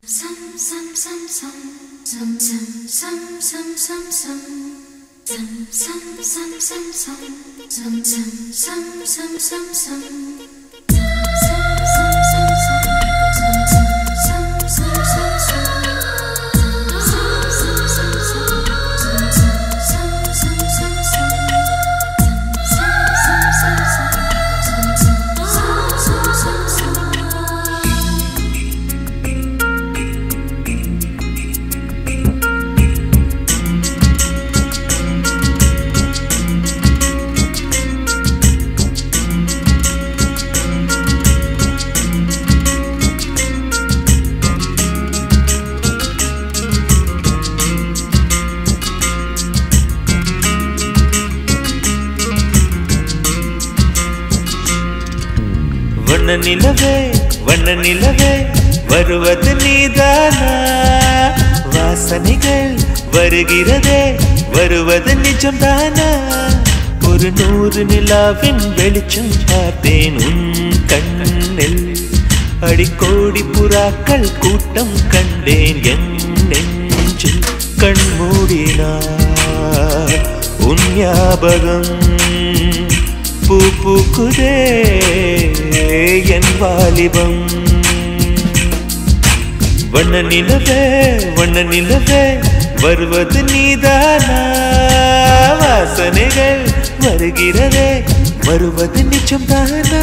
Some, some, some, some, some, some, some, some, some, some. Some, some, some, some, some, some, some, some, some, some, some. வண்ண நிலவே வண்ண நிலவே வருவது நீதானா வாசனைகள் வருகிறதே வருவது நிஜம்தானா ஒரு நூறு நிலாவின் வெளிச்சம் பார்த்தேன் உன் கண்ணில் அடிக்கோடி புறாக்கள் கூட்டம் கண்டேன் என் நெஞ்சில் கண் மூடினார் உன் ஞாபகம் பூ பூக்குதே என் வாலிபம் வண்ண நிலவே வண்ண நிலவே வருவது நீதானா வாசனைகள் வருகிறதே வருவது நிஜம்தானா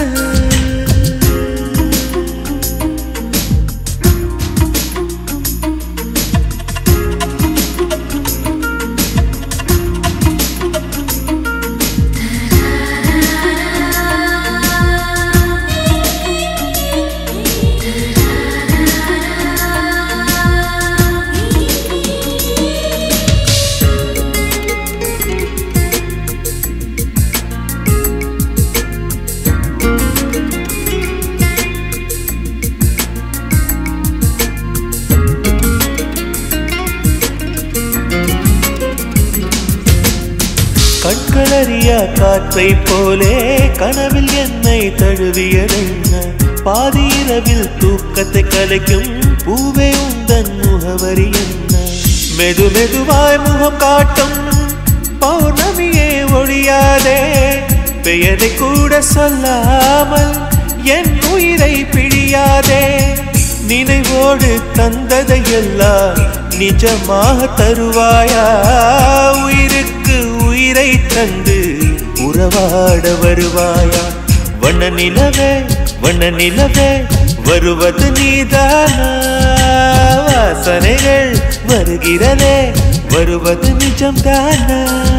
கண்களறியா காற்றை போலே கனவில் என்னை தழுவியதென்ன பாதி இரவில் தூக்கத்தை கலைக்கும் பூவே உந்தன் முகவரி என்ன மெது மெதுவாய் முகம் காட்டும் பௌர்ணமியே ஒழியாதே பெயரை கூட சொல்லாமல் என் உயிரை பிழியாதே நினைவோடு தந்ததையெல்லாம் நிஜமாக தருவாயா உயிருக்கு உயிரை தந்து உறவாட வருவாயா வண்ண நிலவே வண்ண நிலவே வருவது நீதானா வாசனைகள் வருகிறதே வருவது நிஜம்தானா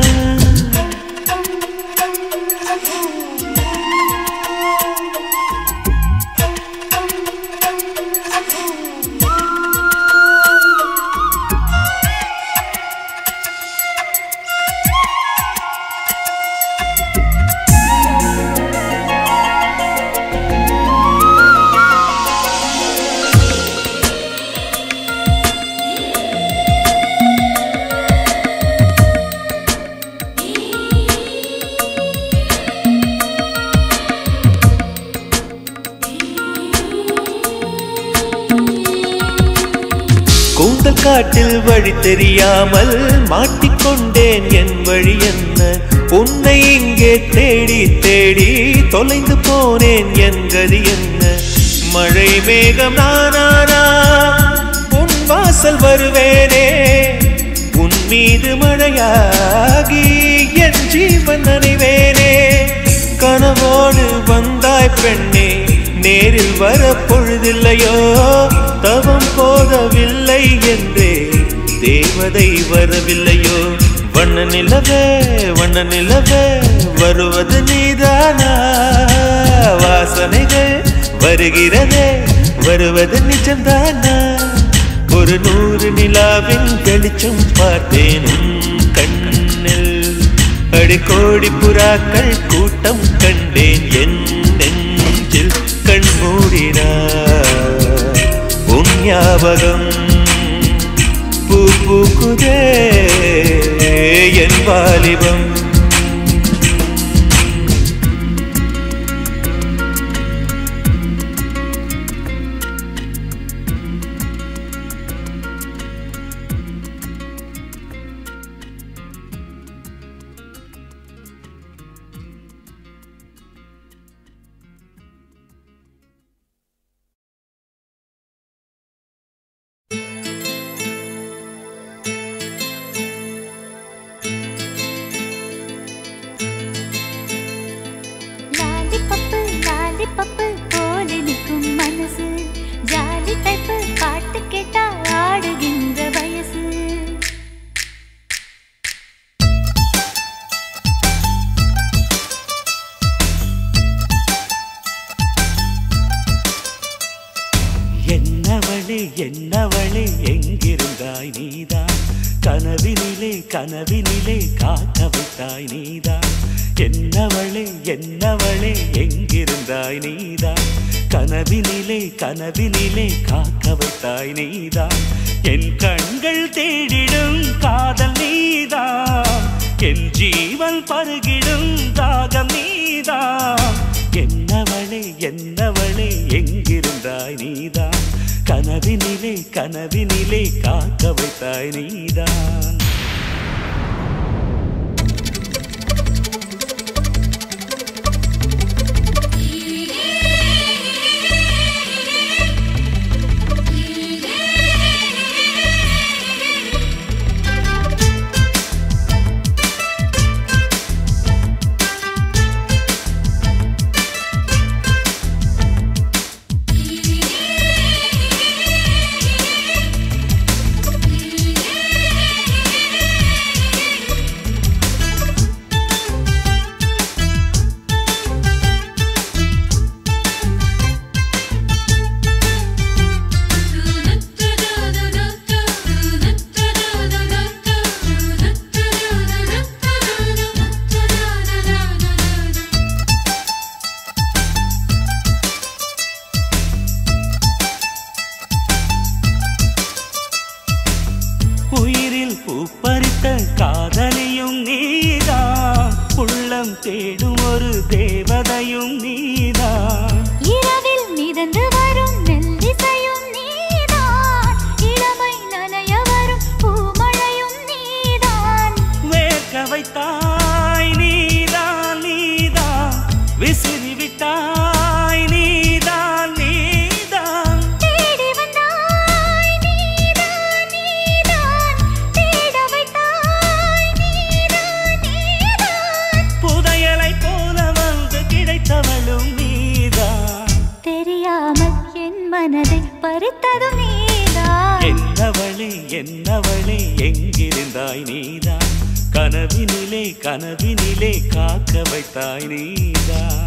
கூந்தல் காட்டில் வழி தெரியாமல் மாட்டிக்கொண்டேன் என் வழி என்ன உன்னை இங்கே தேடி தேடி தொலைந்து போனேன் என் கதி என்ன மழை மேகம் நானானா உன் வாசல் வருவேனே உன் மீது மழையாகி என் ஜீவன் நனைவேனே கனவோடு வந்தாய் பெண்ணே நேரில் வர பொழுதில்லையோ தவம் போதவில்லை என்றே தேவதை வரவில்லையோ வண்ண நிலவே வண்ண நிலவே வருவது நீதானா வாசனைகள் வருகிறதே வருவது நிஜம்தானா ஒரு நூறு நிலாவின் வெளிச்சம் பார்த்தேன் உன் கண்ணில் அடிக்கோடி புறாக்கள் கூட்டம் கண்டேன் என் நெஞ்சில் கண் மூடினார் உன் ஞாபகம் பூ பூக்குதே என் வாலிபம் என்னவளே என்னவளே எங்கிருந்தாய் நீதான் கனவினிலே கனவினிலே காக்க வைத்தாய் நீதான் என்னவளே என்னவளே எங்கிருந்தாய் நீதான் கனவினிலே கனவினிலே காக்க வைத்தாய் நீதான் என் கண்கள் தேடிடும் காதல் நீதான் என் ஜீவன் பருகிடும் தாகம் நீதான் என்னவளே என்னவளே எங்கிருந்தாய் நீதான் கனவினிலே கனவினிலே காக்க வைத்தாய் நீதான் உயிரில் பூப்பறித்த காதலியும் நீதான் உள்ளம் தேடும் ஒரு தேவதையும் நீதான் இரவில் மிதந்து வரும் மெல்லிசையும் நீதான் இளமை நனைய வரும் பூமழையும் நீதான் வேர்க்க வைத்தாய் நீதான் நீதான் விசிறி விட்டாய் நீதான் நீதான் தேடி வந்தாய் நீதான் நீதான் தேட வைத்தாய் நீதான் நீதான் புதையலை போல வந்து கிடைத்தவளும் நீதான் தெரியாமல் என் மனதை பறித்ததும் நீதான் என்னவளே என்னவளே எங்கிருந்தாய் நீதான் கனவினிலே கனவினிலே காக்க வைத்தாய் நீதான்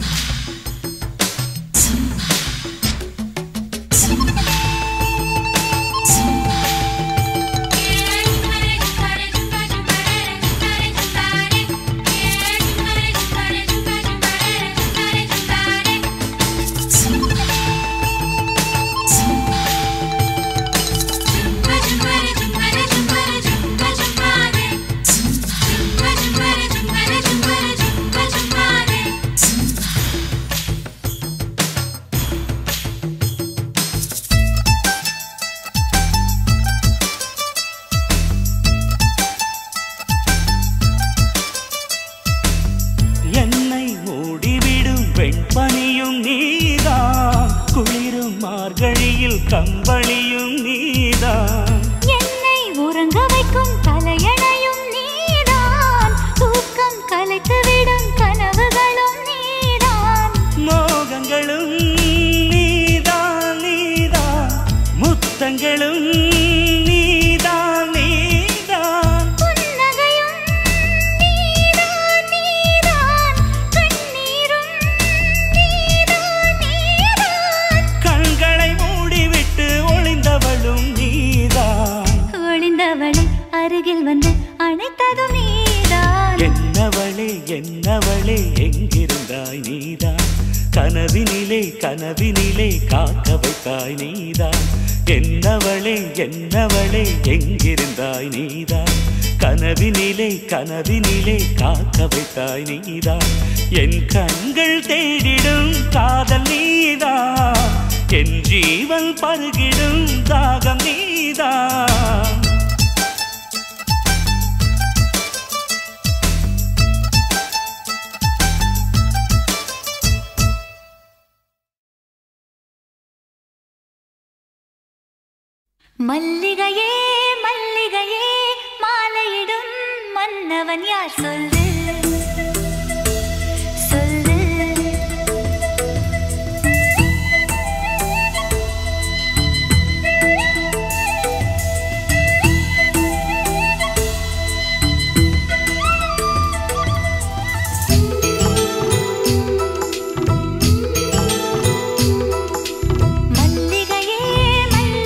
என்னை மூடிவிடும் வெண்பனியும் நீதான் குளிரும் மார்கழியில் கம்பளியும் நீதான் என்னை உறங்க வைக்கும் தலையணையும் நீதான் தூக்கம் கலைத்துவிடும் கனவுகளும் நீதான் மோகங்களும் நீதான் நீதான் முத்தங்களும் நீதான் நீதான் புன்னகையும் நீதான் நீதான் கண்ணீரும் நீதான் நீதான் கண்களை மூடிவிட்டு ஒளிந்தவளும் நீதான் ஒளிந்தவளை அருகில் வந்து அணைத்ததும் நீதான் என்னவளே என்னவளே எங்கிருந்தாய் நீதான் கனவினிலே கனவினிலே காக்க வைத்தாய் நீதான் என்னவளே என்னவளே எங்கிருந்தாய் நீதான் கனவினிலே கனவினிலே காக்க வைத்தாய் நீதான் என் கண்கள் தேடிடும் காதல் நீதான் என் ஜீவன் பருகிடும் தாகம் நீதான் மல்லிகையே மல்லிகையே மாலையிடும் மன்னவன் யார் சொல்லு சொல்லு மல்லிகையே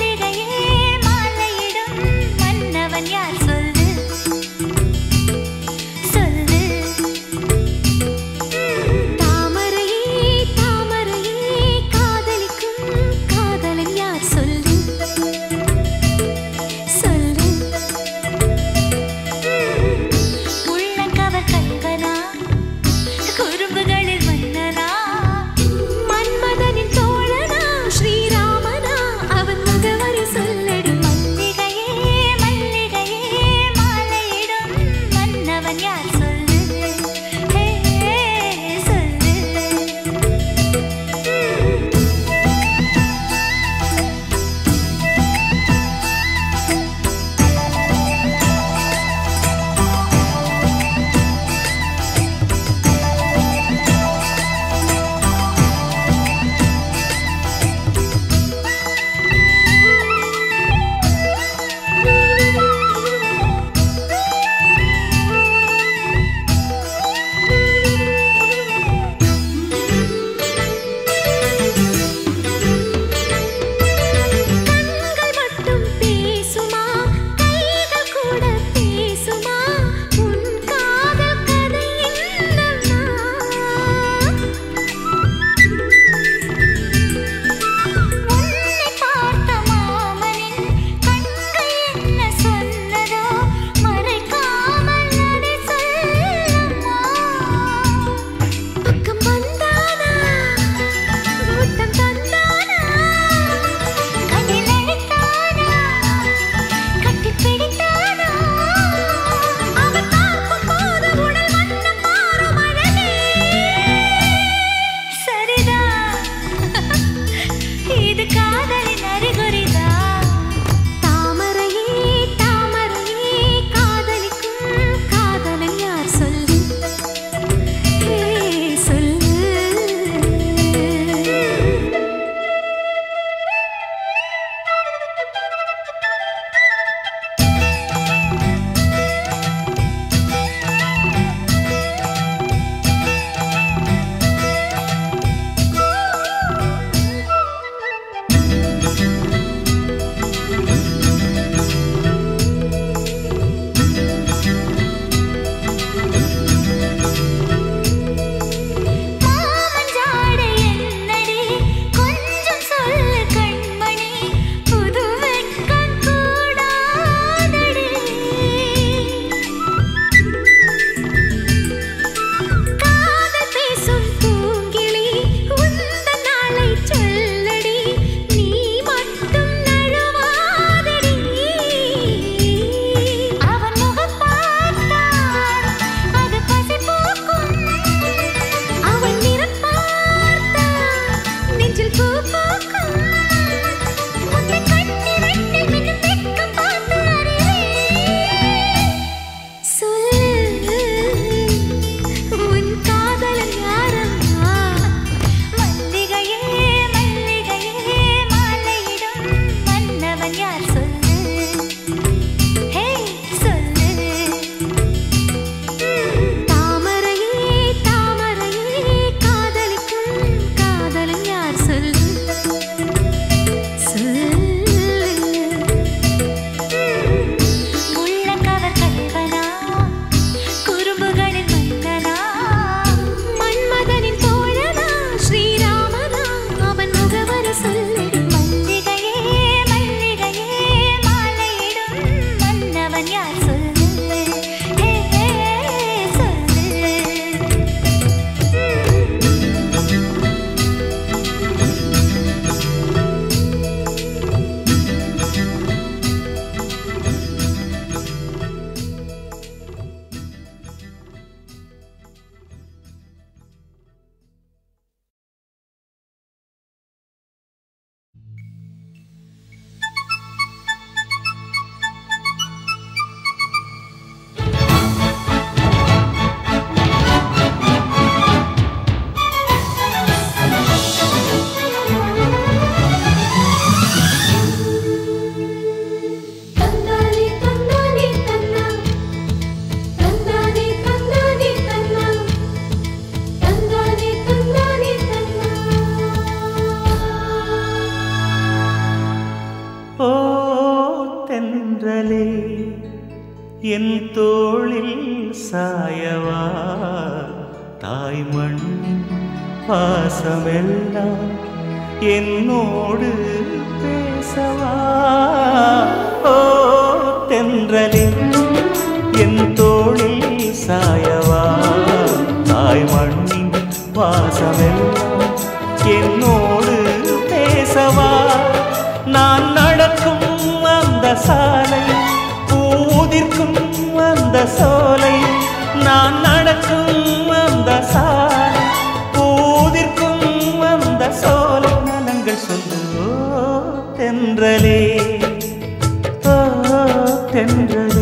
தென்றலே என் தோளில் சாயவா தாய் மண்ணின் பாசமெல்லாம் என்னோடு பேசவா ஓ தென்றலே என் தோளில் சாயவா தாய் மண்ணின் வாசமெல்லாம் என்னோடு பேசவா நான் நடக்கும் அந்த சாலை பூதிர்க்கும் அந்த சோலை நான் நடக்கும் அந்த சாலை பூதிர்க்கும் அந்த சோலை நலங்கள் சொல்லு ஓ, தென்றலே ஓ தென்றலே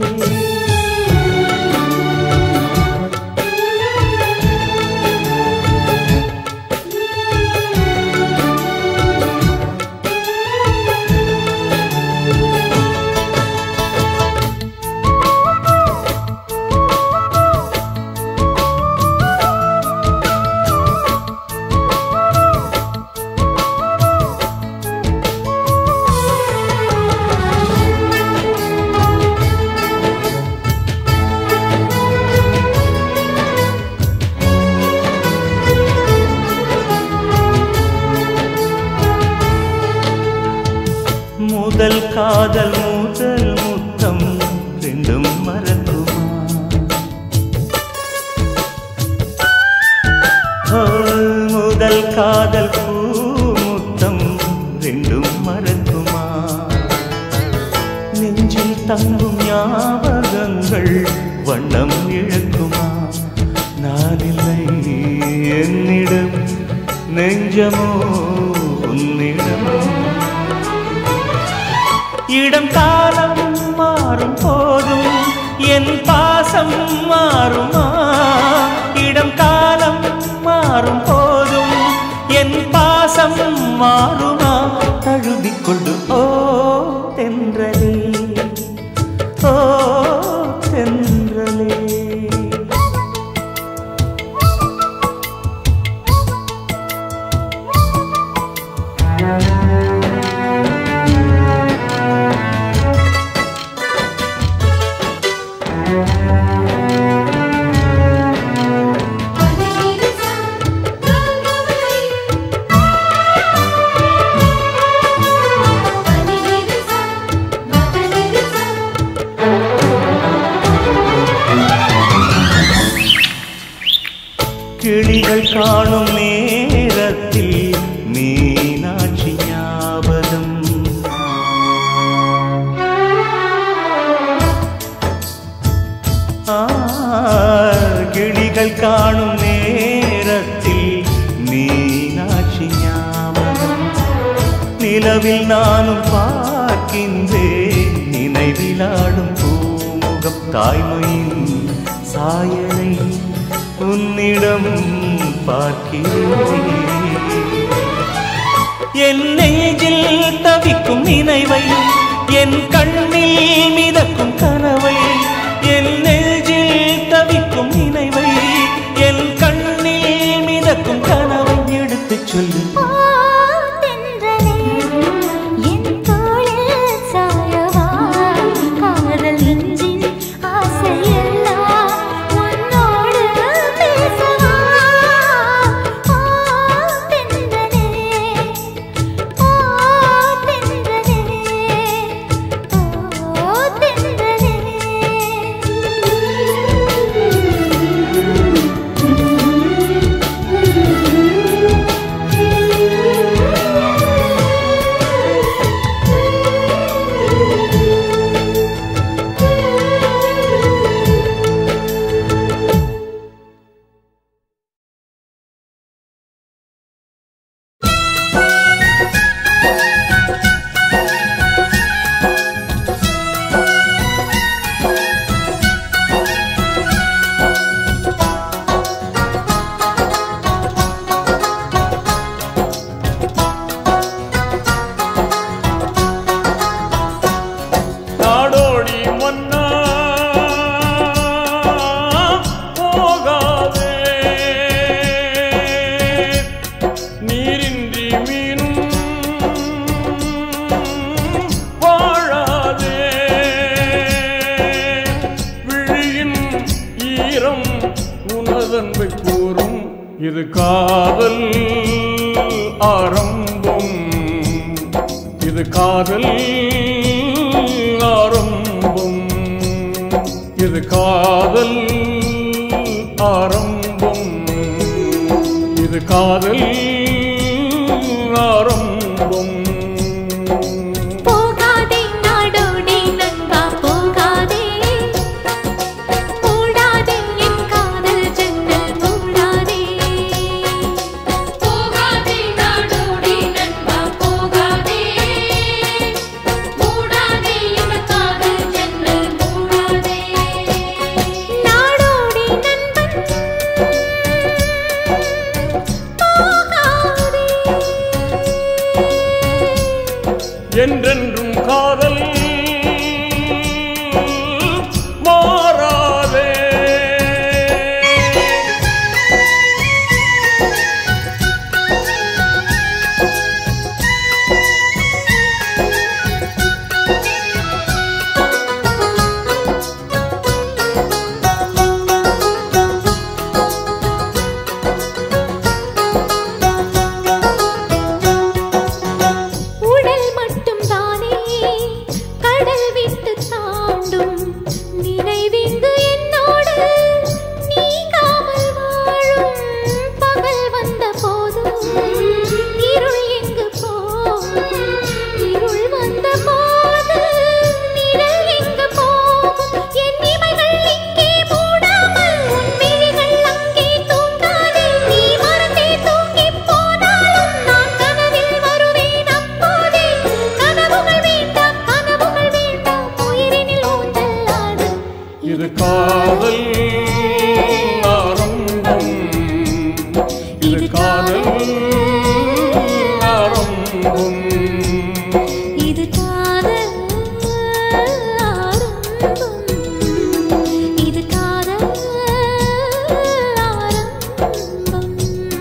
முதல் காதல் முதல் முத்தம் ரெண்டும் மறக்குமா ஓ, முதல் காதல் பூ முத்தம் ரெண்டும் மறக்குமா நெஞ்சில் தங்கும் ஞாபகங்கள் வண்ணம் இழக்குமா நான் இல்லை என்னிடம் நெஞ்சமோ உன்னிடம் இடம் காலம் மாறும் போதும் என் பாசம் மாறுமா இடம் காலம் மாறும் போதும் என் பாசம் மாறுமா தழுவிக் கொண்டு ஓ தென்றலே ஓ தென்றலே கிளிகள் காணும் நேரத்தில் மீனாட்சி ஞாபகம் ஆ, கிளிகள் காணும் நேரத்தில் மீனாட்சி ஞாபகம் நிலவில் நானும் பார்க்கின்றேன் நினைவிலாடும் பூமுகம் தாய்மையின் சாயலை உன்னிடம் பார்க்கிறேன் என் நெஞ்சில் தவிக்கும் நினைவை என் கண்ணில் மிதக்கும் கனவை என் நெஞ்சில் தவிக்கும் நினைவை என் கண்ணில் மிதக்கும் கனவை எடுத்துச் சொல்லு ஆ காதல் ஆரம்பம் இது காதல் ஆரம்பம் இது காதல் ஆரம்பம் போகாதே நாடோடி நண்பா போகாதே மூடாதே என் காதல் ஜன்னல் மூடாதே போகாதே நாடோடி நண்பா போகாதே மூடாதே என் காதல் ஜன்னல் மூடாதே நாடோடி நண்பன் போகாதே என்றென்றும் காதல் மாறாதே உடல் மட்டும் தானே கடல் விட்டு தாண்டும் நினைவிங்கு என்னோடு நீங்காமல் வாழும் பகல் வந்த போதும் இருள் எங்கு போகும் இருள் வந்த போது நிழல் எங்கு போகும் என் இமைகள் இங்கே மூடாமல் உன் விழிகள் அங்கே தூங்காதே நீ மறந்தே தூங்கிப் போனாலும் நான் கனவில் வருவேன் அப்போதே கனவுகள் வேண்டாம் கனவுகள் வேண்டாம் உயிரினில் ஊஞ்சலாடு இது காதல் ஆரம்பம் இது காதல் ஆரம்பம் இது காதல் ஆரம்பம் இது காதல் ஆரம்பம்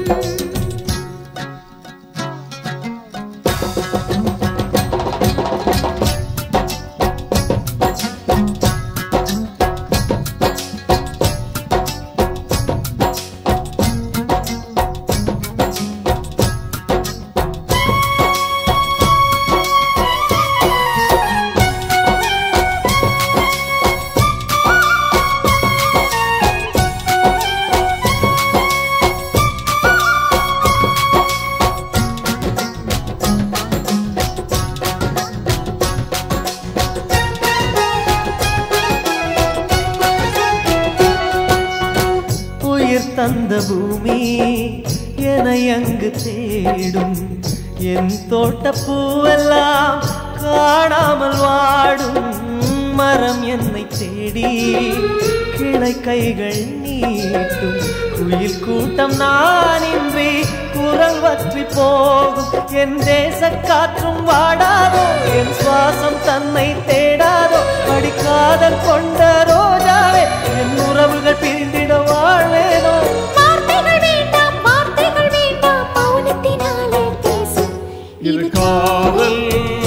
உயிர் தந்த பூமி என அங்கு தேடும் என் தோட்ட பூவெல்லாம் காணாமல் வாடும் மரம் என்னை தேடி கிளை கைகள் நீட்டும் குயில் கூட்டம் நான் இன்றி குரல் வற்றி போகும் என் தேச காற்றும் வாடாதோ என் சுவாசம் தன்னை தேடாதோ படிக்காதல் கொண்ட ரோஜாவே என் உறவுகள் பிரிந்திட வாழ்வேனோ வார்த்தைகள் வேண்டாம் வார்த்தைகள் வேண்டாம் மௌனத்தினாலே பேசு இது காதல்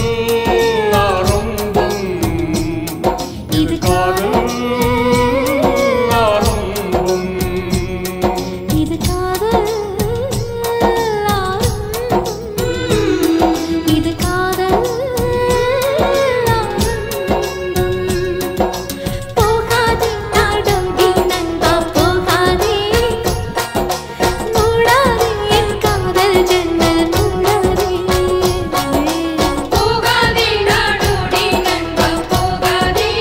ஆரம்பம் இது காதல் ஆரம்பம் இது காதல் ஆரம்பம் இது காதல் ஆரம்பம் போகாதே நாடோடி நண்பா போகாதே மூடாதே என் காதல் ஜன்னல் மூடாதே போகாதே நாடோடி நண்பா போகாதே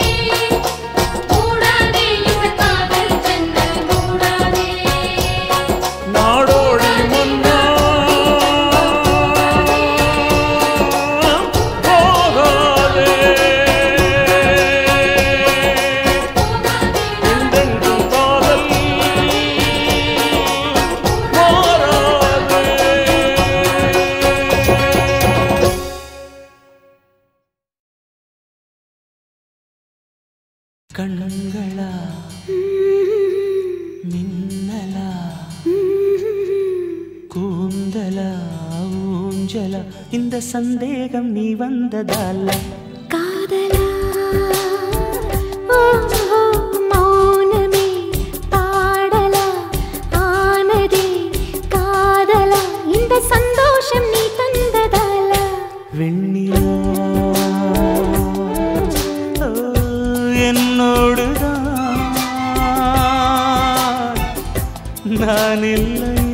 மூடாதே என் காதல் ஜன்னல் மூடாதே நாடோடி மன்னா போகாதே என்றென்றும் காதல் மாறாதே கண்களா மின்னலா கூந்தலா ஊஞ்சலா இந்த சந்தேகம் நீ வந்ததால காதலா ஓ ஓ, மௌனமே பாடலா ஆனதே காதலா இந்த சந்தோஷம் நீ தந்ததாலா வெண்ணிலா நான் இல்லையே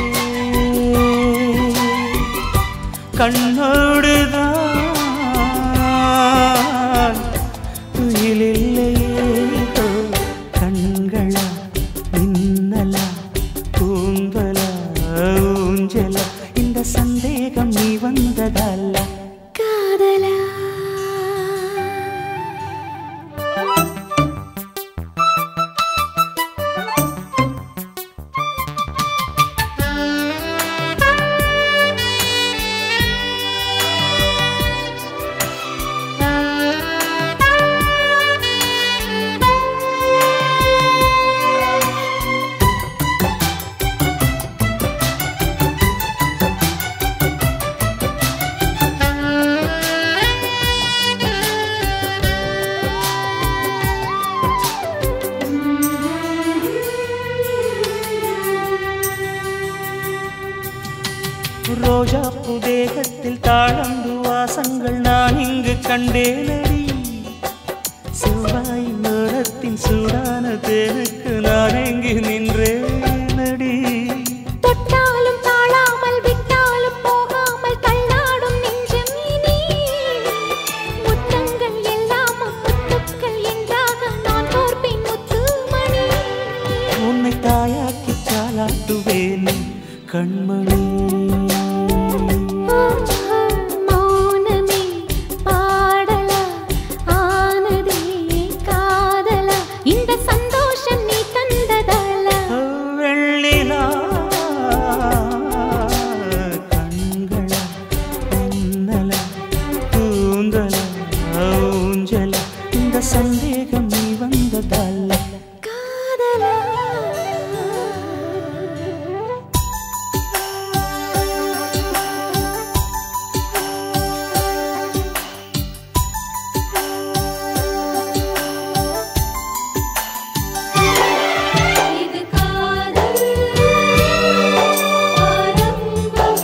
கண்ணோடுதான் துயிலில்லையே ஓ, கண்களா மின்னலா கூந்தலா ஊஞ்சலா இந்த சந்தேகம் நீ வந்ததல்ல காதலா ரோஜா புதேகத்தில் தாழம்பு வாசங்கள் நான் இங்கு கண்டேனடி செவ்வாய் நேரத்தின் சூடான தேனுக்கு நான் எங்கு நின்றேனடி தொட்டாலும் தாழாமல் விட்டாலும் போகாமல் தள்ளாடும் நெஞ்சம் இனி முத்தங்கள் எல்லாமும் முத்துக்கள் என்றாக நான் கோர்ப்பேன் முத்துமணி உன்னை தாயாக்கி தாளாட்டுவேன் கண்மணி மௌனமே பாடலா ஆனதே காதலா இந்த சந்தோஷம் நீ தந்ததலா வெள்ளிலா கண்களா மின்னலா கூந்தலா ஊஞ்சலா இந்த சந்தேகம் நீ வந்ததல்ல காதலா இது காதல் ஆரம்பம்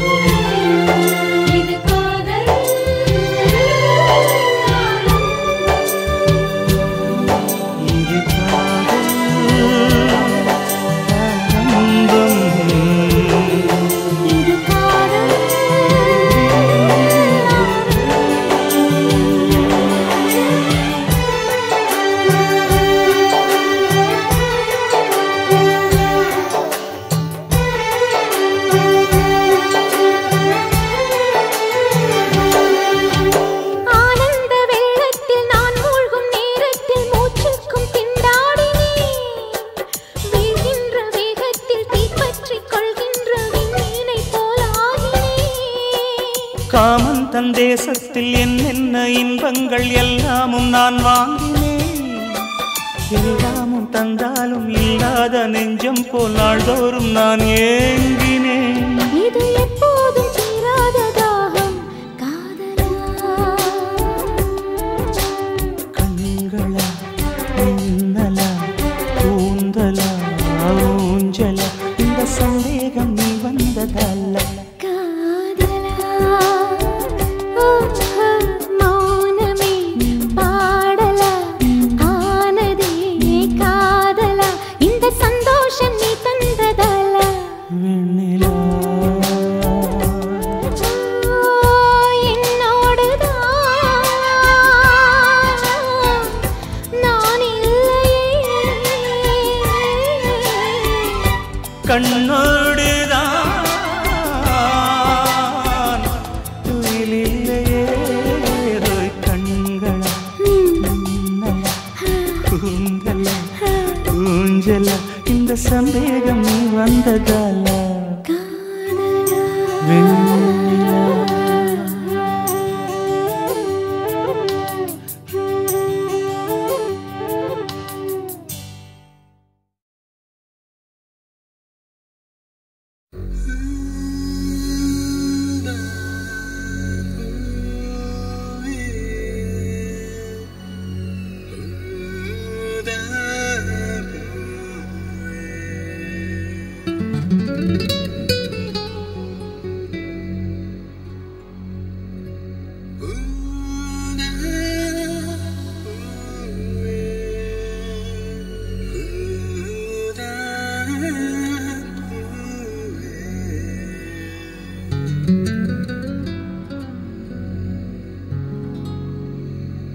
இது காதல் இது காதல் ஆரம்பம். இது காதல் ஆனந்த வெள்ளத்தில் நான் மூழ்கும் நேரத்தில் மூச்சுக்கும் திண்டாடினேன் வீழ்கின்ற வேகத்தில் தீப்பற்றிக் கொள்கின்ற விண்மீனை போலாகினேன் காமன் தன் தேசத்தில் என்னென்ன இன்பங்கள் எல்லாமும் நான் வாங்கினேன் எல்லாமும் தந்தாலும் இல்லாத நெஞ்சம் போல் நாள்தோறும் நான் ஏங்கினேன் இது எப்போதும் தீராத தாகம் காதலா கண்களா மின்னலா கூந்தலா ஊஞ்சலா இந்த சந்தேகம் நீ வந்ததல்ல காதலா ஓ மௌனமே பாடலா ஆனதே காதலா இந்த சந்தோஷம் நீ தந்ததலா வெண்ணிலா என்னோடுதான் நான் இல்லையே கண்ணோடுதான் துயிலில்லையே ஓய் கண்களா மின்னலா கூந்தலா ஊஞ்சலா இந்த சந்தேகம் நீ வந்ததால வெண்ணிலா Thank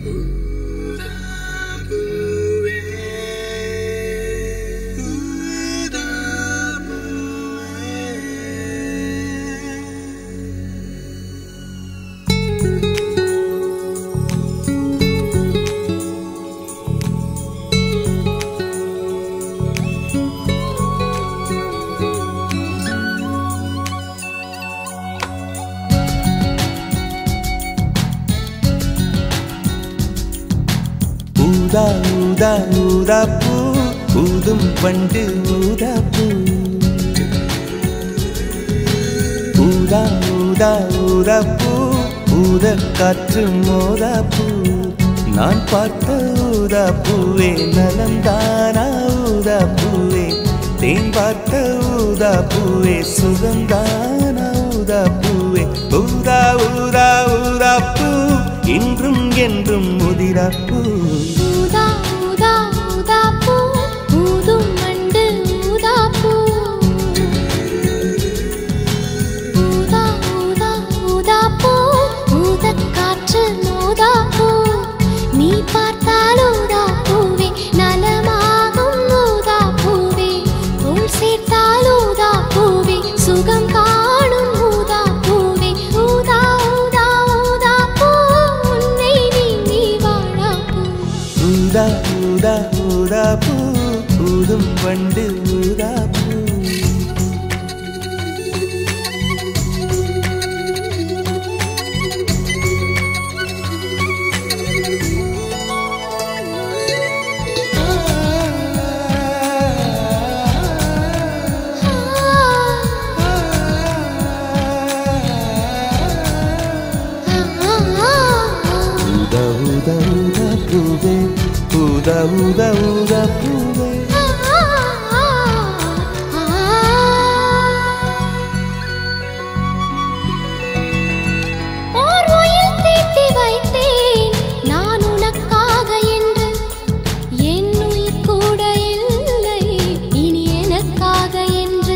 ஊதா ஊதா ஊதா பூ ஊதும் பண்டு ஊதா பூ ஊதா ஊதா ஊதா பூ ஊத காற்று மோதா பூ நான் பார்த்த ஊதா பூவே நலந்தானா ஊதா பூவே தேன் பார்த்த ஊதா பூவே சுகந்தானா ஊதா பூவே ஊதா ஊதா ஊதா பூ இன்றும் என்றும் முதிரா பூ ஊதா ஊதா ஊதா பூ ஊதும் மண்டு ஊதா பூ ஊதா ஊதா ஊதா பூ ஊதக் காற்று மோதா பூ நீ பார்த்தால் ஊதா பூவே நலமாகும் ஊதா பூவே உள் சேர்த்தால் ஊதா பூவே சுகம் காணும் ஊதா பூவே ஊதா ஊதா ஊதா பூ உன்னை நீங்கி வாழா பூ ஊதா ஊதா ஊதா பூ ஊதும் பண்டு ஊதா பூ ஊதா ஊதா ஊதா பூவே ஊதா ஊதா ஊதா பூவே ஓர் உயில் தீட்டி வைத்தேன் நான் உனக்காக என்று என் உயிர் கூட இல்லை இனி எனக்காக என்று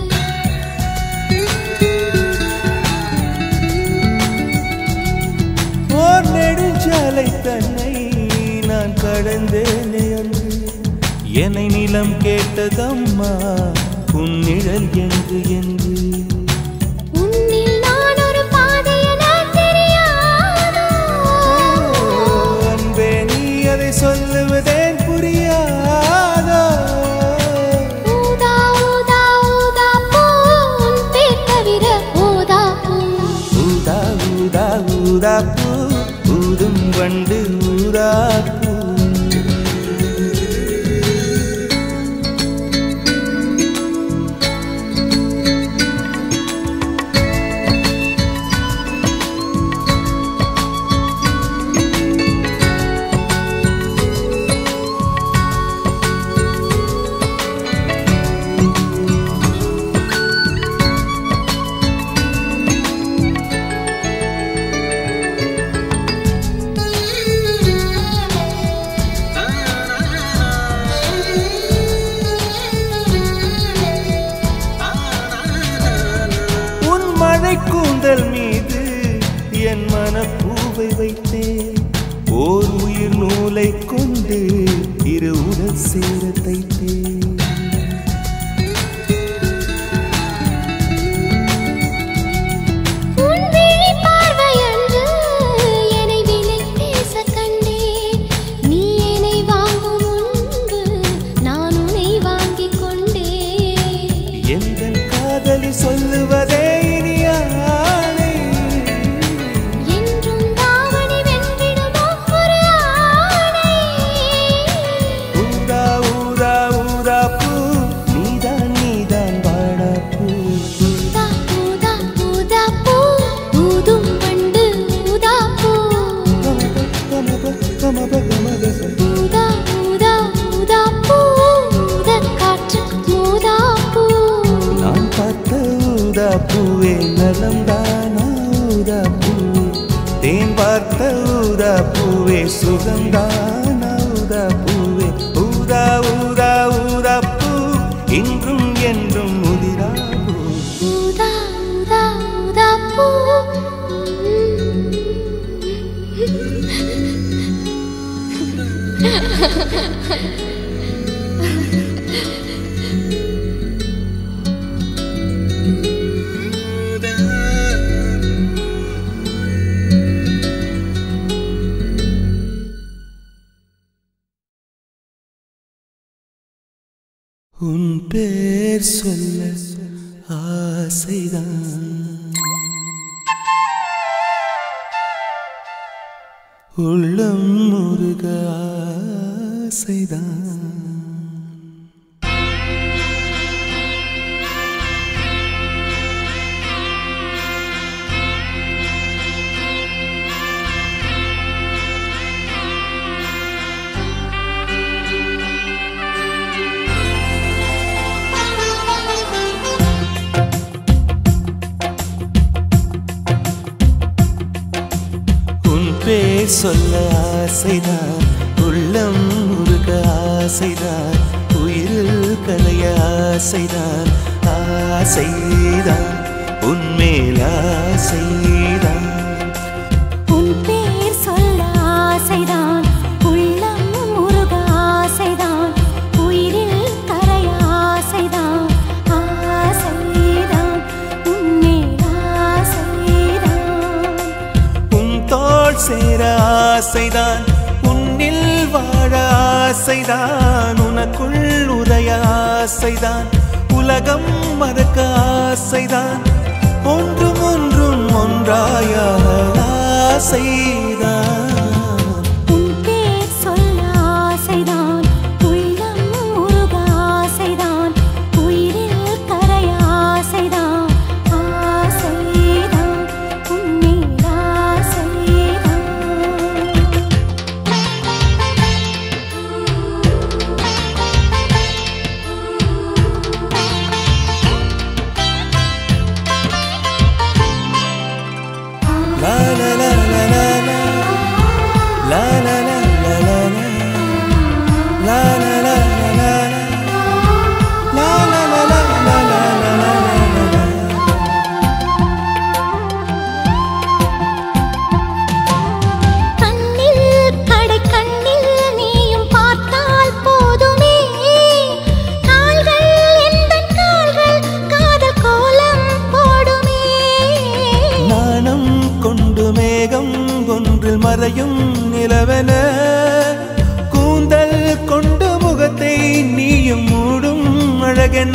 ஓர் நெடுஞ்சாலை தன்னை நான் கடந்தேனே அன்று என்னை நிலம் கேட்டதம்மா உன் நிழல் என்று என்று உன்னில் நான் ஒரு பாதை என தெரியாதோ அன்பே நீ அதை சொல்லுவதேன் புரியாதோ ஊதா ஊதா ஊதா பூ உன் பேர் தவிர ஊதா பூ ஊதா ஊதா ஊதா பூ ஊதும் வண்டு ஊதா பூ உன் மழை கூந்தல் மீது என் மனப்பூவை வைத்தேன் ஓர் உயிர் நூலை கொண்டு இரு உடல் சேர தைத்தேன் உன் விழி பார்வையன்று என்னை விலை பேச கண்டேன் நீ என்னை வாங்கும் முன்பு நான் உன்னை வாங்கிக் கொண்டேன் எங்கள் காதலி சொல்லுவதே இனி ஆணை என்றும் தாவணி வென்றிடுமோ ஒரு ஆணை ஊதா ஊதா ஊதா பூ நீதான் நீதான் வாடா பூ ஊதா ஊதா ஊதா பூ ஊதும் வண்டு ஊதா பூ கமப கமப கமப ச. ஊதா ஊதா ஊதா பூ ஊதக் காற்று ஊதா பூ நான் பார்த்த ஊதா பூவே நலம்தானா ஊதா பூவே தேன் பார்த்த ஊதா பூவே சுகந்தானா ஊதா பூவே ஊதா ஊதா ஊதா பூ இன்றும் என்றும் முதிரா பூ ஊதா ஊதா ஊதா பூ உன் பேர் சொல்ல ஆசைதான் உள்ளம் முருக ஆசைதான் உன் பேர் சொல்ல ஆசைதான் உள்ளம் முருக ஆசைதான் உயிரில் கலைய ஆசைதான் ஆசைதான் உன்மேல் ஆசைதான் உன் பேர் சொல்ல ஆசைதான் உள்ளம் முருக ஆசைதான் உயிரில் கரைய ஆசைதான் ஆசைதான் உன்மேல் ஆசைதான் உன் தோள் சேர ஆசைதான் உன்னில் வாழ ஆசைதான் உனக்குள் உரைய ஆசைதான் உலகம் மறக்க ஆசைதான் ஒன்றும் ஒன்றும் ஒன்றாய ஆசைதான் உன் பேர் சொல்ல ஆசைதான் உள்ளம் முருக ஆசைதான் உயிரில் கரைய ஆசைதான் ஆசைதான் உன்மேல் ஆசைதான் La la la la la la La la la la la la La la la la la la La la la la la la la கண்ணில் கடை கண்ணில் நீயும் பார்த்தால் போதுமே கால்கள் எந்தன் கால்கள் காதல் கோலம் போடுமே நாணம் கொண்டு மேகம் ஒன்றில் மறையும் நிலவென கூந்தல் கொண்டு முகத்தை நீயும் மூடும் அழகென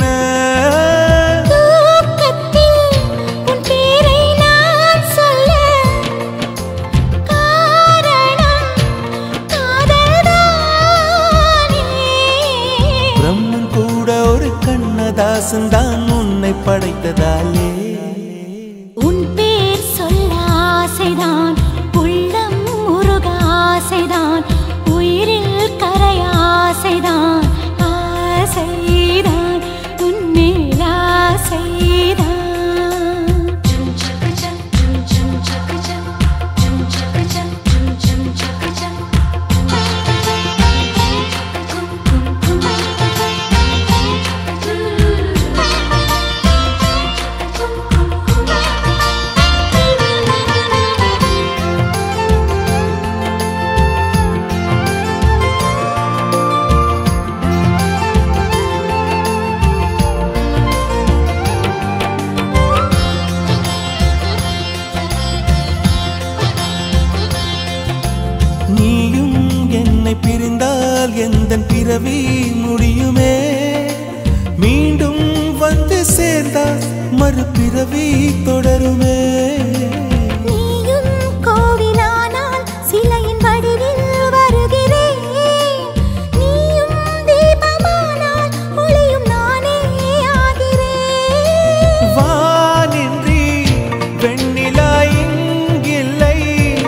தூக்கத்தில் உன் பேரை நான் சொல்ல காரணம் காதல்தானே பிரம்மன் கூட ஒரு கண்ணதாசன் தான் உன்னை படைத்ததாலே உன் பேர் சொல்ல ஆசைதான் உள்ளம் முருக ஆசைதான் உயிரில் கரைய ஆசைதான் ஆசைதான் உன்மேல் ஆசைதான் நீயும் என்னை பிரிந்தால் எந்த பிறவி முடியுமே மீண்டும் வந்து சேர்ந்தால் மறுபிறவி தொடருமே நீயும் கோவிலானால் சிலையின் வடிவில் வருகிறேன் நீயும் தீபமானால் ஒளியும் நானே ஆகிறேன் வானின்றி வெண்ணிலா இங்கில்லை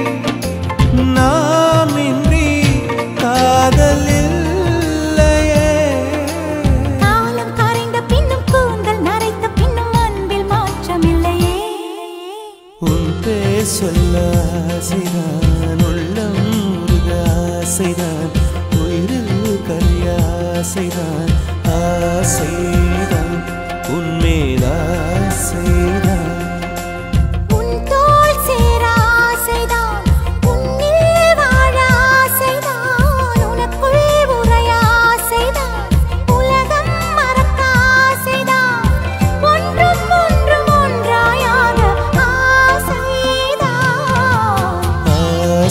நாம் இன்றி காதல் இல்லையே காலம் கரைந்த பின்னும் கூந்தல் நரைத்த பின்னும் அன்பில் மாற்றமில்லையே உன் பேர் சொல்ல ஆசைதான் உள்ளம் முருக ஆசைதான் உயிரில் கரிய ஆசைதான் ஆசைதான் உன்மேல் ஆசைதான் உன் தோள் சேர ஆசைதான் உன்னில் வாழ ஆசைதான் உனக்கு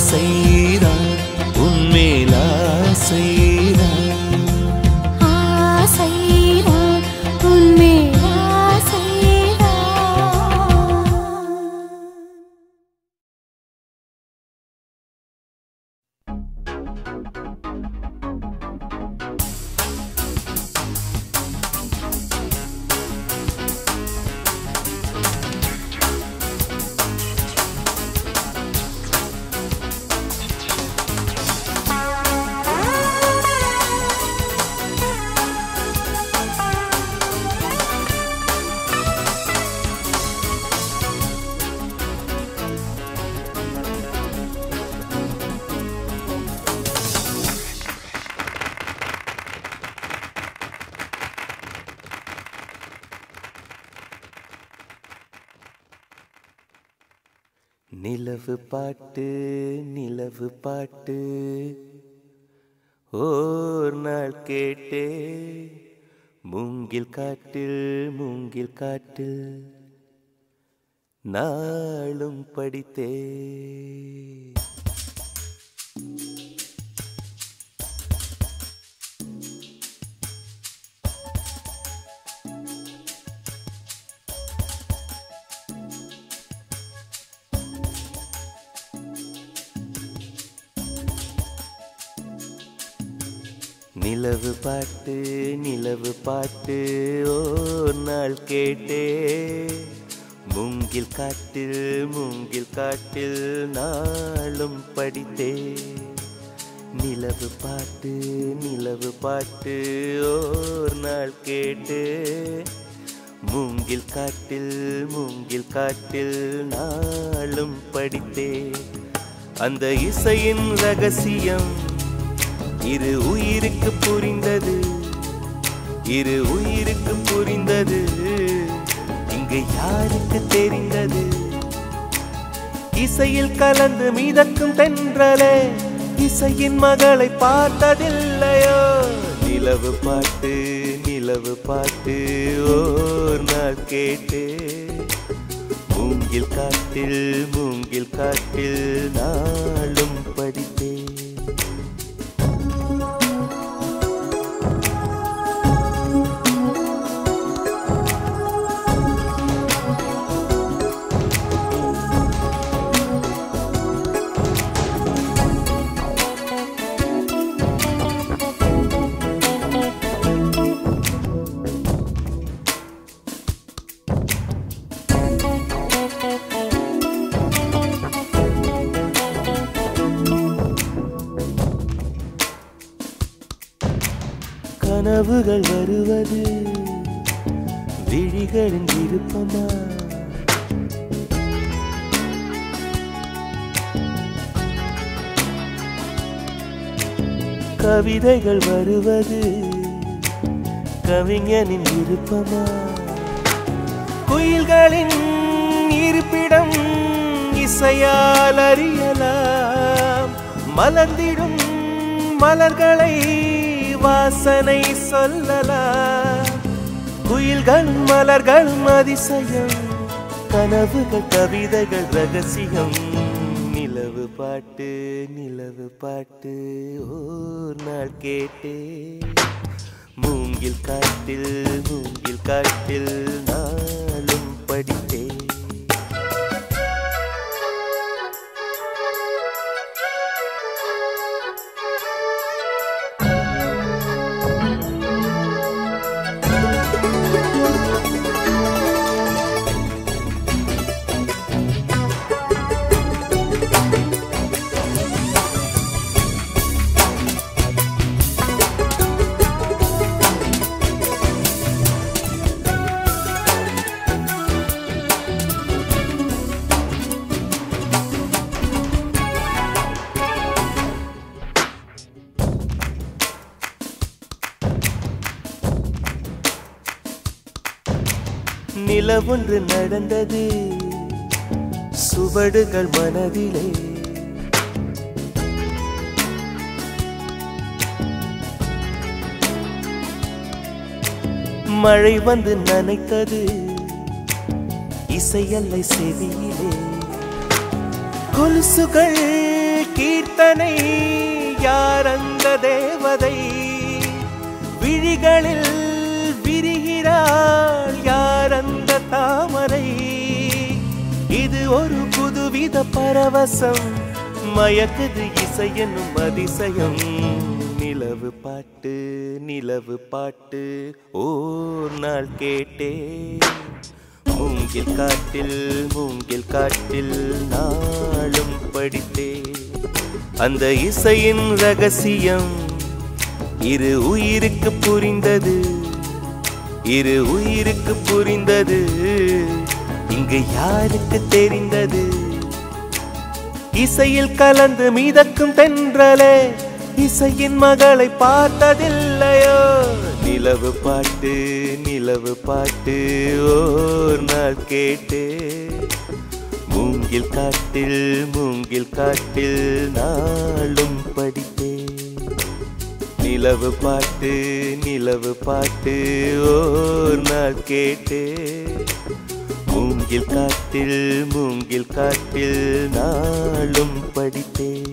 ஆசைதான் உன்மேல் ஆசைதான் ஆசைதான் உன்மேல் ஆசைதான் நிலவு பாட்டு நிலவு பாட்டு ஓர் நாள் கேட்டே மூங்கில் காட்டில் மூங்கில் காட்டில் நாளும் படித்தே நிலவு பாட்டு நிலவு பாட்டு ஓர் நாள் கேட்டே மூங்கில் காட்டில் மூங்கில் காட்டில் நாளும் படித்தே நிலவு பாட்டு நிலவு பாட்டு ஓர் நாள் கேட்டு மூங்கில் காட்டில் மூங்கில் காட்டில் நாளும் படித்தே அந்த இசையின் ரகசியம் இரு உயிருக்கு புரிந்தது இரு உயிருக்கு புரிந்தது இங்கு யாருக்கு தெரிந்தது இசையில் கலந்து மிதக்கும் தென்றலே இசையின் மகளை பார்த்ததில்லையோ நிலவு பாட்டு நிலவு பாட்டு ஓர் நாள் கேட்டு மூங்கில் காட்டில் மூங்கில் காட்டில் நாளும் படித்தேன் கனவுகள் வருவது விழிகளின் விருப்பமா கவிதைகள் வருவது கவிஞனின் விருப்பமா குயில்களின் இருப்பிடம் இசையால் அறியலாம் மலர்ந்திடும் மலர்களை வாசனை சொல்லலாம் குயில்களும் மலர்களும் அதிசயம் கனவுகள் கவிதைகள் ரகசியம் நிலவு பாட்டு நிலவு பாட்டு ஓர் நாள் கேட்டே மூங்கில் காட்டில் மூங்கில் காட்டில் நாளும் படித்தேன் நிலவொன்று நடந்தது சுவடுகள் மனதிலே மழை வந்து நனைத்தது இசையல்லை செவியிலே கொலுசுகள் கண்ணனை யார் அந்த தேவதை விழிகளில் விரிகிறாள் யார் அந்த தாமரை இது ஒரு புதுவித பரவசம் மயக்குது இசை என்னும் அதிசயம் நிலவு பாட்டு நிலவு பாட்டு ஓர் நாள் கேட்டேன் மூங்கில் காட்டில் மூங்கில் காட்டில் நாளும் படித்தேன் அந்த இசையின் ரகசியம் இரு உயிருக்கு புரிந்தது இரு உயிருக்கு புரிந்தது இங்கு யாருக்கு தெரிந்தது இசையில் கலந்து மிதக்கும் தென்றலே இசையின் மகளை பார்த்ததில்லையோ நிலவு பாட்டு நிலவு பாட்டு ஓர் நாள் கேட்டு மூங்கில் காட்டில் மூங்கில் காட்டில் நாளும் படித்தேன் நிலவு பாட்டு நிலவு பாட்டு ஓர் நாள் கேட்டு மூங்கில் காட்டில் மூங்கில் காட்டில் நாளும் படித்தேன்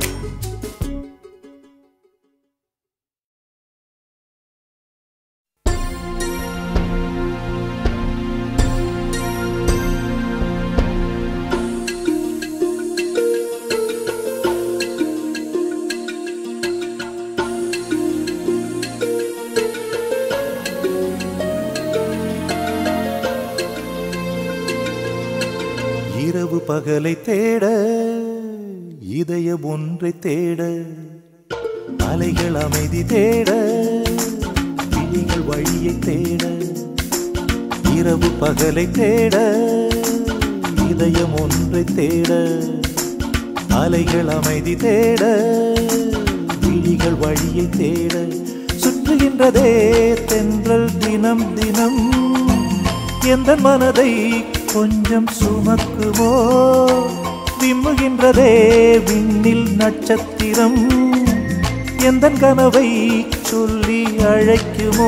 இரவு பகலை தேட இதயம் ஒன்றை தேட அலைகள் அமைதி தேட விழிகள் வழியை தேட இரவு பகலை தேட இதயம் ஒன்றை தேட அலைகள் அமைதி தேட விழிகள் வழியை தேட சுற்றுகின்றதே தென்றல் தினம் தினம் எந்த மனதை கொஞ்சம் சுமக்குமோ விம்முகின்றதே விண்ணில் நட்சத்திரம் எந்த கனவை சொல்லி அழைக்குமோ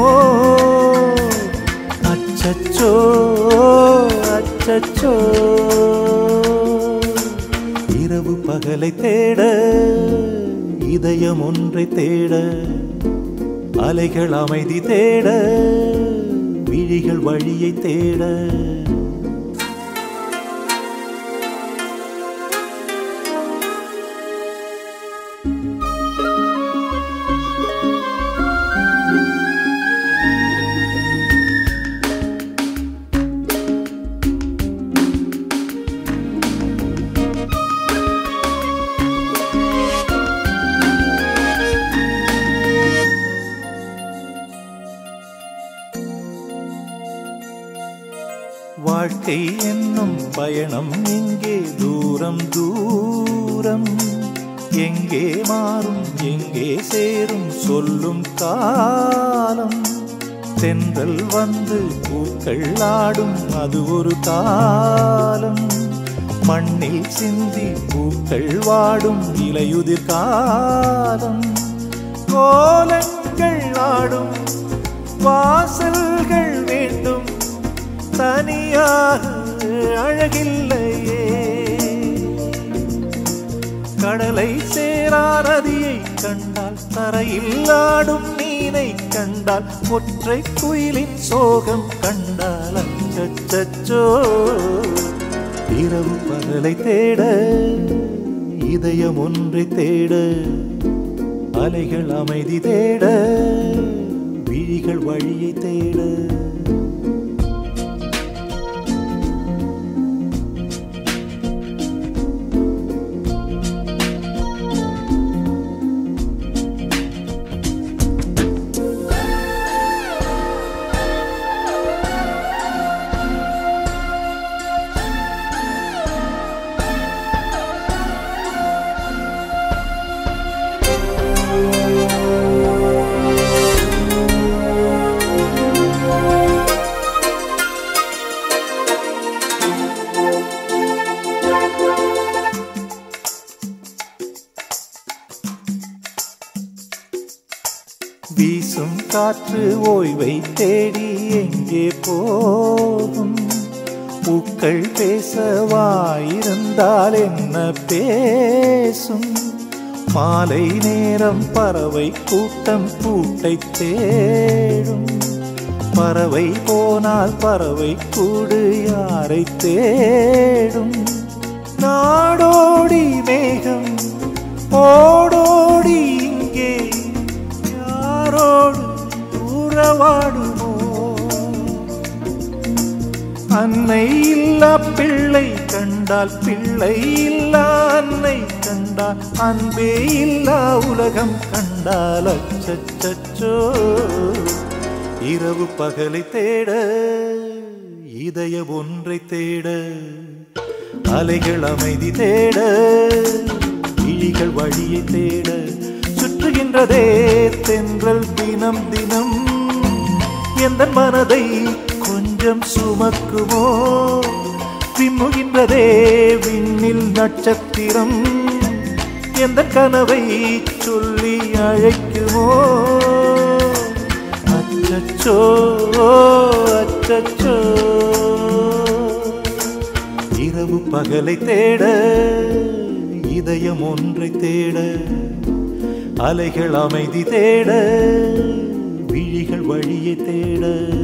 அச்சச்சோ அச்சச்சோ இரவு பகலை தேட இதயம் ஒன்றை தேட அலைகள் அமைதி தேட விழிகள் வழியை தேட வாழ்க்கை என்னும் பயணம் எங்கே தூரம் தூரம் எங்கே மாறும் எங்கே சேரும் சொல்லும் காலம் தென்றல் வந்து பூக்கள் ஆடும் அது ஒரு காலம் மண்ணில் சிந்தி பூக்கள் வாடும் இலையுதிர் காலம் கோலங்கள் ஆடும் வாசல்கள் வேண்டும் தனியாக அழகில்லையே கடலை சேரா நதியை கண்டால் தரையில் ஆடும் மீனை கண்டால் ஒற்றை குயிலின் சோகம் கண்டால் அச்சச்சோ இரவு பகலை தேட இதயம் ஒன்றை தேட அலைகள் அமைதி தேட விழிகள் வழியை தேட வீசும் காற்று ஓய்வை தேடி எங்கே போகும் பூக்கள் பேசவாயிருந்தால் என்ன பேசும் மாலை நேரம் பறவை கூட்டம் கூட்டை தேடும் பறவை போனால் பறவை கூடு யாரை தேடும் நாடோடி மேகம் ஓடோடி இங்கே யாரோடு உறவாடுமோ அன்னை இல்லா பிள்ளை கண்டால் பிள்ளை இல்லா அன்னை கண்டால் அன்பே இல்லா உலகம் கண்டால் அச்சச்சோ இரவு பகலை தேட இதய ஒன்றை தேட அலைகள் அமைதி தேட விழிகள் வழியை தேட சுற்றுகின்றதே தென்றல் தினம் தினம் எந்த மனதை கொஞ்சம் சுமக்குமோ விம்முகின்றதே விண்ணில் நட்சத்திரம் எந்த கனவை சொல்லி அழைக்குமோ அச்சச்சோ அச்சச்சோ இரவு பகலை தேட இதயம் ஒன்றை தேட அலைகள் அமைதி தேட விழிகள் வழியை தேட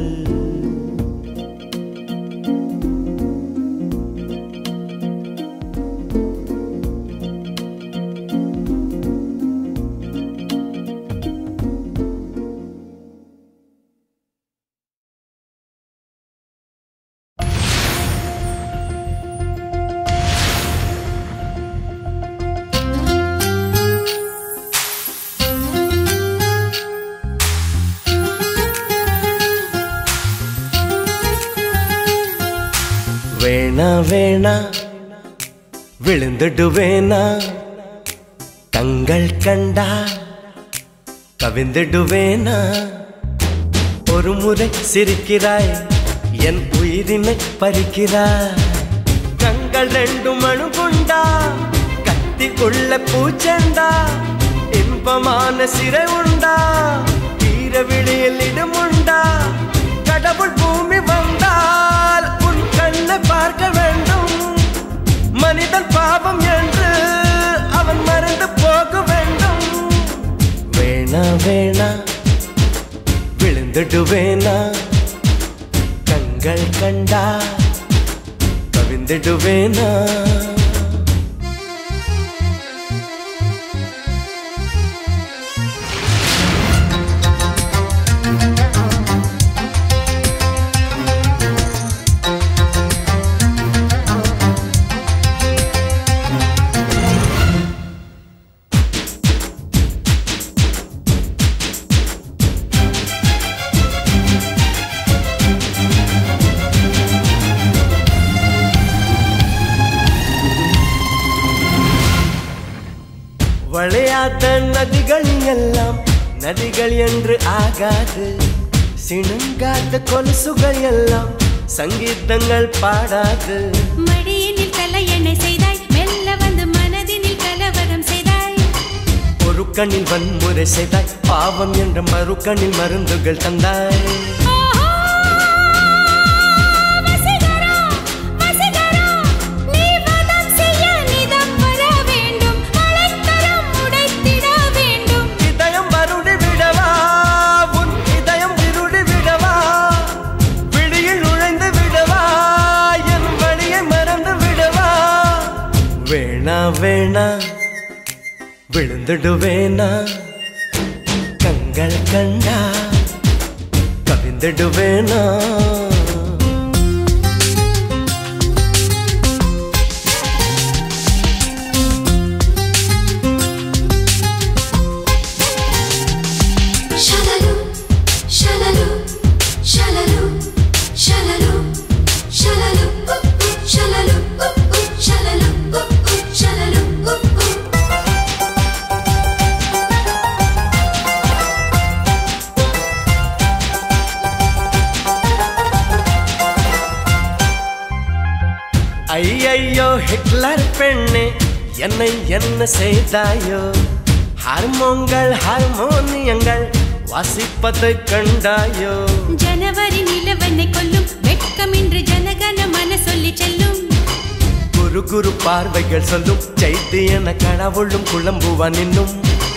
வேணா வேணா விழுந்துடுவேனா தங்கள் கண்டா கவிந்துடுவேனா ஒரு முறை சிரிக்கிறாய் என் உயிரினை பறிக்கிறாய் கண்கள் ரெண்டும் அணுகுண்டா கத்தி உள்ள பூச்செண்டா இன்பமான சிறை உண்டா தீர விழியில் இடமுண்டா கடவுள் பூமி வந்தால் உன் கண்ணை பார்க்க வேண்டும் மனிதன் பாவம் என்று அவன் மறந்து போக வேண்டும் வேணா வேணா விழுந்துடுவேனா கண்கள் கண்டா கவிந்துடுவேனா வளையாத நதிகள் எல்லாம் நதிகள் என்று ஆகாது சிணுங்காத கொலுசுகள் எல்லாம் சங்கீதங்கள் பாடாது மடியினில் தலையணை செய்தாய் மெல்ல வந்து மனதினில் கலவரம் செய்தாய் ஒரு கண்ணில் வன்முறை செய்தாய் பாவம் என்ற மறு கண்ணில் மருந்துகள் தந்தாய் ஆஹா! வசீகரா, வசீகரா, நீ வதம் செய்ய நிதம் வர வேண்டும் வளைக்கரம் உடைத்திட வேண்டும் இதயம் வருடி விடவா உன் இதயம் இருடி விடவா விழியில் நுழைந்து விடவா என் வழியை மறந்து விடவா வேணா வேணா விழுந்துடுவேனா கண்கள் கண்டா கவிந்துடுவேனா Shalaloom, shalaloom, shalaloom, shalaloom, shalaloom, ooh, ooh, shalaloom, ooh, ooh, shalaloom, ooh, ooh, shalaloom, ooh, ooh. ஐயையோ ஹிட்லர் பெண்ணே என்னை என்ன செய்தாயோ ஹார்மோன்கள் ஹார்மோனியங்கள் வாசிப்பதை கண்டாயோ ஜனவரி நிலவனை கொல்லும் வெட்கமின்றி ஜனகன மன சொல்லி செல்லும் குரு குரு பார்வைகள் சொல்லும் செய்தி என கடவுளும் குழம்புவான் இன்னும்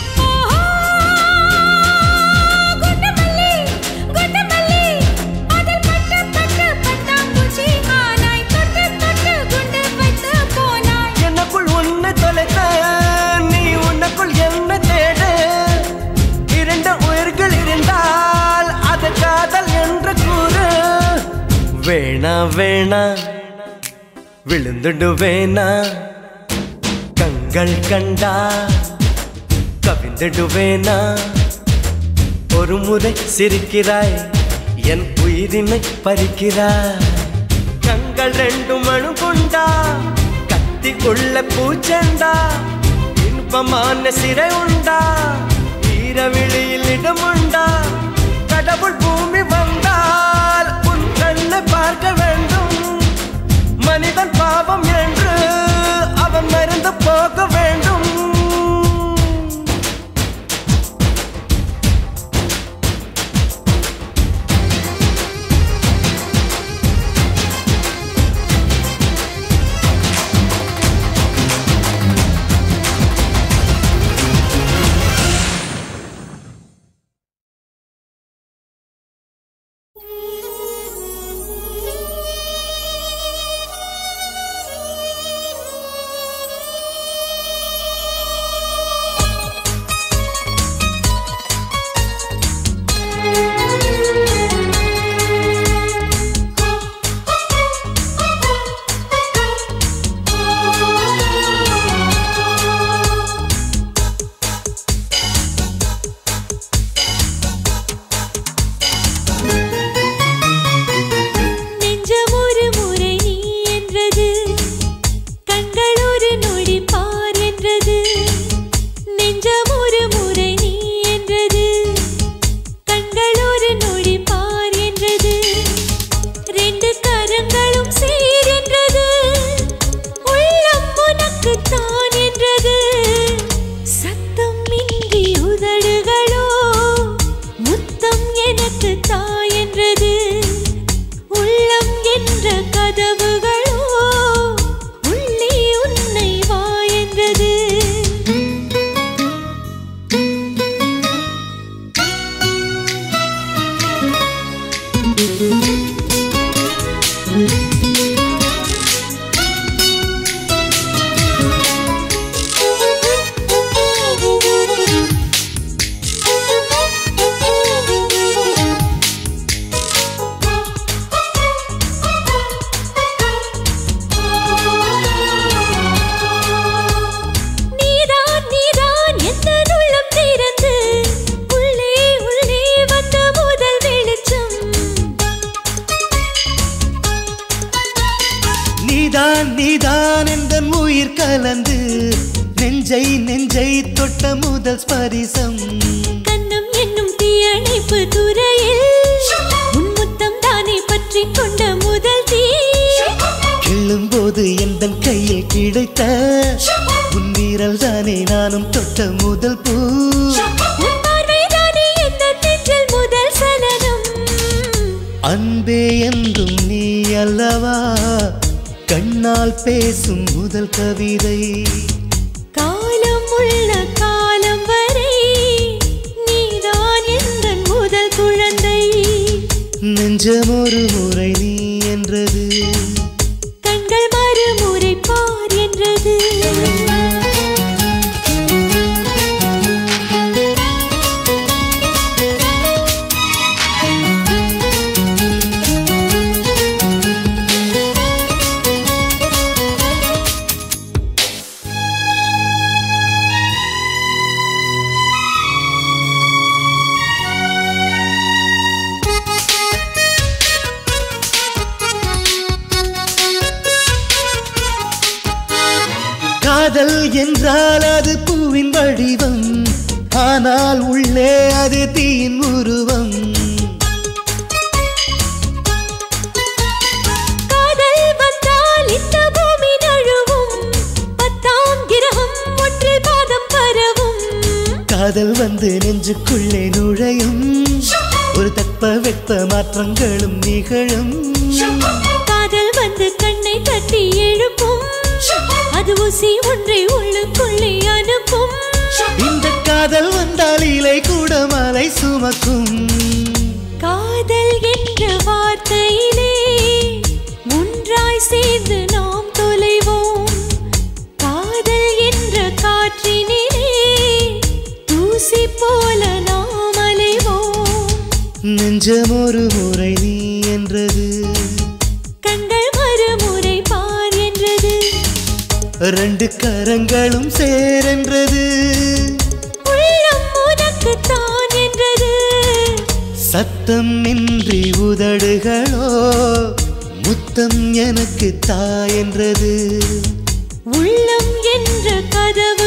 குண்டுமல்லி குண்டுமல்லி அதில் பட்டு பட்டு பட்டாம்பூச்சி ஆனாய் தொட்டு தொட்டு குண்டு வைத்து போனாய் எனக்குள் உன்னை தொலைத்த நீ உனக்குள் என்ன தேட இரண்டு உயிர்கள் இருந்தால் அது காதல் என்று கூறு வேணா வேணா விழுந்துடு வேணா கண்கள் கண்டா கவிந்துடுவேனா ஒரு முறை சிரிக்கிறாய் என் உயிரினை பறிக்கிறாய் கண்கள் ரெண்டு மணு கொண்டா கத்தி உள்ள பூச்செண்டா இன்பமான சிறை உண்டா ஈரவிழியில் இடமுண்டா கடவுள் பூமி வந்தால் உன் கண்ணை பார்க்க வேண்டும் மனிதன் பாவம் என்று அவன் மறந்து போக வேண்டும் நெஞ்சம் ஒரு முறை நீ என்றது கண்கள் ஒரு நொடி பார் என்றது நெஞ்சம் ஒரு முறை நீ என்றது கண்கள் ஒரு நொடி பார் என்றது ரெண்டு கரங்களும் சேர் என்றது உள்ளம் உனக்கு தான் என்றது சத்தம் இன்றி உதடுகளோ முத்தம் எனக்கு தாய் என்றது உள்ளம் என்ற கதவுகளோ உள்ளே உன்னை வா என்றது நீதான் நீதான் எந்த உள்ளம் திறந்து உள்ளே உள்ளே வந்த முதல் வெளிச்சம் நீதான் நீதான் எந்த உயிர் கலந்து நெஞ்சை நெஞ்சை தொட்ட முதல் ஸ்பரிசம் கண்ணம் என்னும் தீயணைப்பு துறையில் உன் முத்தம் தானே பற்றி கொண்ட முதல் தீ கிள்ளும்போது எந்த கையில் கிடைத்த உன் வீரல் தானே நானும் தொட்ட முதல் பூ உன் பார்வை தானே எந்த நெஞ்சில் முதல் சலனம் அன்பே என்றும் நீ அல்லவா கண்ணால் பேசும் முதல் கவிதை காலம் உள்ள காலம் வரை நீதான் எந்த முதல் குழந்தை நெஞ்சம் ஒரு முறை நீ என்றது கண்கள் மறுமுறை பார் என்றது காதல் என்றால் அது பூவின் வடிவம் ஆனால் உள்ளே அது தீயின் உருவம் காதல் வந்தால் இந்த பூமி நழுவும் பத்தாம் கிரகம் ஒன்றில் பாதம் பரவும் காதல் வந்து நெஞ்சுக்குள்ளே நுழையும் ஒரு தட்ப வெட்ப மாற்றங்களும் நிகழும் காதல் வந்து கண்ணை தட்டி எழுப்பும் அது ஊசி ஒன்றை உள்ளுக்குள்ளே அனுப்பும் இந்த காதல் வந்தால் இலை கூட மலை சுமக்கும் காதல் என்ற வார்த்தையிலே ஒன்றாய் சேர்ந்து நாம் தொலைவோம் காதல் என்ற காற்றினிலே தூசி போல நாம் அலைவோம் நெஞ்சம் ஒரு முறை நீ என்றது கண்கள் மறுமுறை பார் என்றது ரெண்டு கரங்களும் சேரென்றது உள்ளம் உனக்கு தான் என்றது சத்தம் இன்றி உதடுகளோ முத்தம் எனக்கு தா என்றது உள்ளம் என்ற கதவு